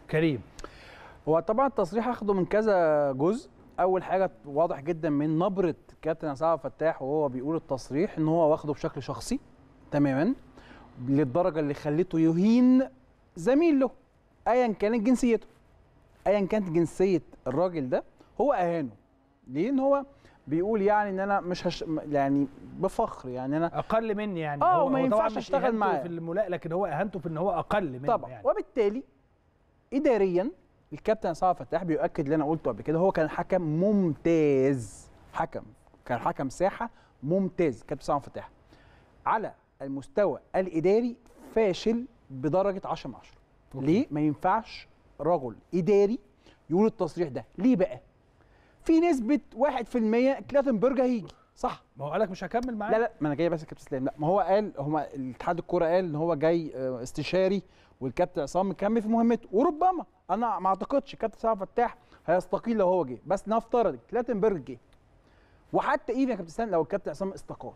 كريم هو طبعا التصريح اخده من كذا جزء اول حاجه واضح جدا من نبره كابتن عصام عبد الفتاح وهو بيقول التصريح ان هو واخده بشكل شخصي تماما للدرجه اللي خلته يهين زميل له ايا كانت جنسيته ايا كانت جنسيه الراجل ده هو اهانه ليه ان هو بيقول يعني ان انا مش هش... يعني بفخر يعني انا اقل مني يعني آه، هو- وما هو ينفعش طبعاً مش أشتغل إهانته معاه. في الملاء لكن هو اهانته في ان هو اقل منه طبعا يعني وبالتالي اداريا الكابتن عصام عبد الفتاح بيؤكد اللي انا قلته قبل كده هو كان حكم ممتاز حكم كان حكم ساحه ممتاز كابتن عصام عبد الفتاح على المستوى الاداري فاشل بدرجه 10 من 10 ليه ما ينفعش رجل اداري يقول التصريح ده ليه بقى في نسبه 1% كلاتنبرج هيجي صح ما هو قالك مش هكمل معاه لا لا ما انا جاي بس يا كابتن اسلام لا ما هو قال هما الاتحاد الكوره قال ان هو جاي آه، استشاري والكابتن عصام مكمل في مهمته وربما انا ما اعتقدش كابتن سامح فتاح هيستقيل لو هو جه بس نفترض كلاتنبرج جه وحتى ايفن يا كابتن اسلام لو الكابتن عصام استقال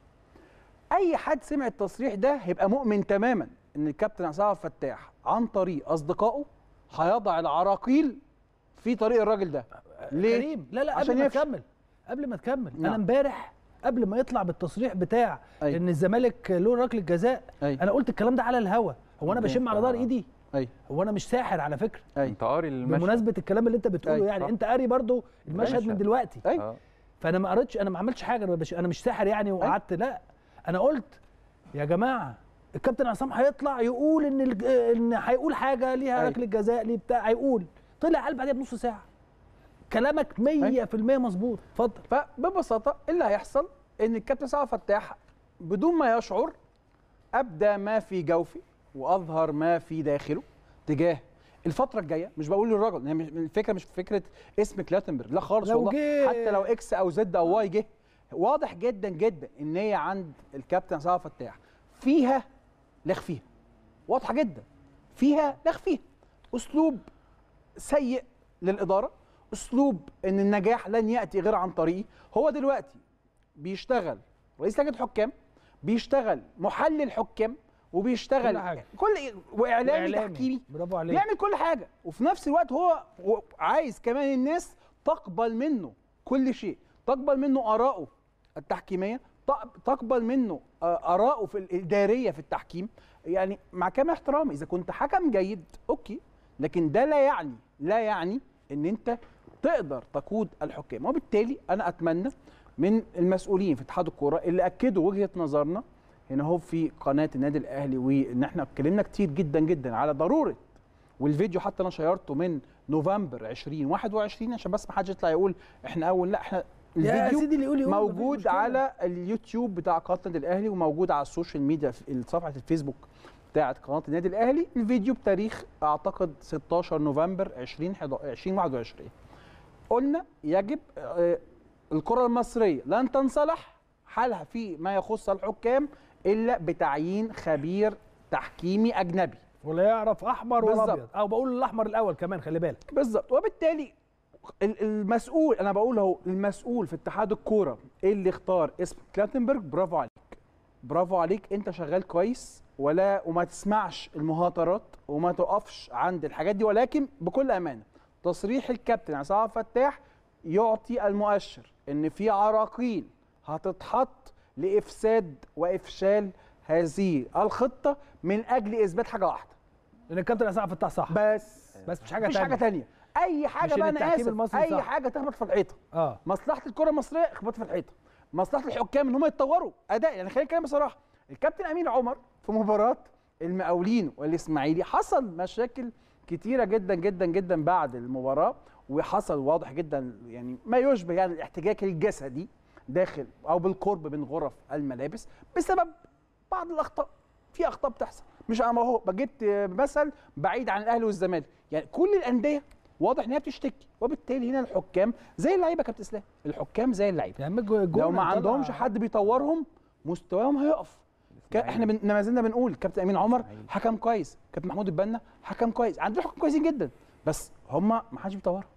اي حد سمع التصريح ده هيبقى مؤمن تماما ان الكابتن عصام فتاح عن طريق اصدقائه هيضع العراقيل في طريق الراجل ده ليه؟ كريم لا لا عشان قبل ما يفشل. تكمل قبل ما تكمل نعم. انا امبارح قبل ما يطلع بالتصريح بتاع أيوة. ان الزمالك له ركله جزاء أيوة. انا قلت الكلام ده على الهوا هو انا أوكي. بشم على ظهر ايدي ايوه هو انا مش ساحر على فكره ايوه انت قاري المشهد بمناسبه الكلام اللي انت بتقوله أيوة. يعني صح. انت قاري برضو المشهد من ماشي. دلوقتي ايوه آه. فانا ما قريتش انا ما عملتش حاجه انا مش انا مش ساحر يعني وقعدت لا انا قلت يا جماعه الكابتن عصام هيطلع يقول ان الج- ان هيقول حاجه ليها أيوة. ركله جزاء ليه بتاع هيقول طلع قال بعدها بنص ساعه كلامك 100% مظبوط اتفضل فببساطه إيه اللي هيحصل ان الكابتن سعد فتاح بدون ما يشعر ابدى ما في جوفه واظهر ما في داخله تجاه الفتره الجايه مش بقول للراجل يعني مش- الفكره مش فكره اسم كلاتنبرج لا خالص لو والله جه- حتى لو اكس او زد او واي جه واضح جدا جدا ان هي عند الكابتن سعد فتاح فيها لغ فيها واضحه جدا فيها لغ فيها اسلوب سيء للاداره اسلوب ان النجاح لن ياتي غير عن طريقي هو دلوقتي بيشتغل رئيس لجنه حكام بيشتغل محلل حكام وبيشتغل كل حاجة. كل واعلامي تحكيمي برافو عليك بيعمل كل حاجه وفي نفس الوقت هو هو عايز كمان الناس تقبل منه كل شيء تقبل منه ارائه التحكيميه تق- تقبل منه آه، ارائه في الاداريه في التحكيم يعني مع كامل احترامي اذا كنت حكم جيد اوكي لكن ده لا يعني لا يعني ان انت تقدر تقود الحكام وبالتالي انا اتمنى من المسؤولين في اتحاد الكوره اللي اكدوا وجهه نظرنا هنا هو في قناه النادي الاهلي وان احنا اتكلمنا كتير جدا جدا على ضروره والفيديو حتى انا شيرته من نوفمبر 2021 عشان بس ما حدش يطلع يقول احنا اول لا احنا يا الفيديو سيدي اللي يقول يقول مفيش موجود مشكلة. على اليوتيوب بتاع قناه النادي الاهلي وموجود على السوشيال ميديا في صفحه الفيسبوك بتاعه قناه النادي الاهلي الفيديو بتاريخ اعتقد 16 نوفمبر 2021 قلنا يجب آه، الكره المصريه لن تنصلح حالها في ما يخص الحكام الا بتعيين خبير تحكيمي اجنبي ولا يعرف احمر ولا بالظبط. ابيض او بقول الاحمر الاول كمان خلي بالك بالظبط وبالتالي ال- المسؤول انا بقول اهو المسؤول في اتحاد الكوره اللي اختار اسم كلاتنبرج برافو عليك برافو عليك انت شغال كويس ولا وما تسمعش المهاترات وما تقفش عند الحاجات دي ولكن بكل امانه تصريح الكابتن عصام عبد الفتاح يعطي المؤشر ان في عراقيل هتتحط لافساد وافشال هذه الخطه من اجل اثبات حاجه واحده لان الكابتن عصام فتاح صح بس بس مش حاجه مفيش حاجه تانية. تانية اي حاجه مش بقى إن انا التحكيم اسف المصري اي صح. حاجه تخبط في الحيطه اه مصلحه الكره المصريه اخبط في الحيطه مصلحه الحكام ان هم يتطوروا اداء يعني خلينا نتكلم بصراحه الكابتن امين عمر في مباراه المقاولين والاسماعيلي حصل مشاكل كتيره جدا جدا جدا بعد المباراه وحصل واضح جدا يعني ما يشبه يعني الاحتجاج الجسدي داخل او بالقرب من غرف الملابس بسبب بعض الاخطاء في اخطاء بتحصل مش انا اهو جبت مثل بعيد عن الاهلي والزمالك يعني كل الانديه واضح ان هي بتشتكي وبالتالي هنا الحكام زي اللعيبه يا كابتن اسلام الحكام زي اللعيبه يا عم الجو- الجون لو ما طلع- عندهمش حد بيطورهم مستواهم هيقف ك- احنا بن... ما زلنا بنقول كابتن امين عمر حكم كويس كابتن محمود البنا حكم كويس عندنا حكام كويسين جدا بس هم ما حدش بيطورهم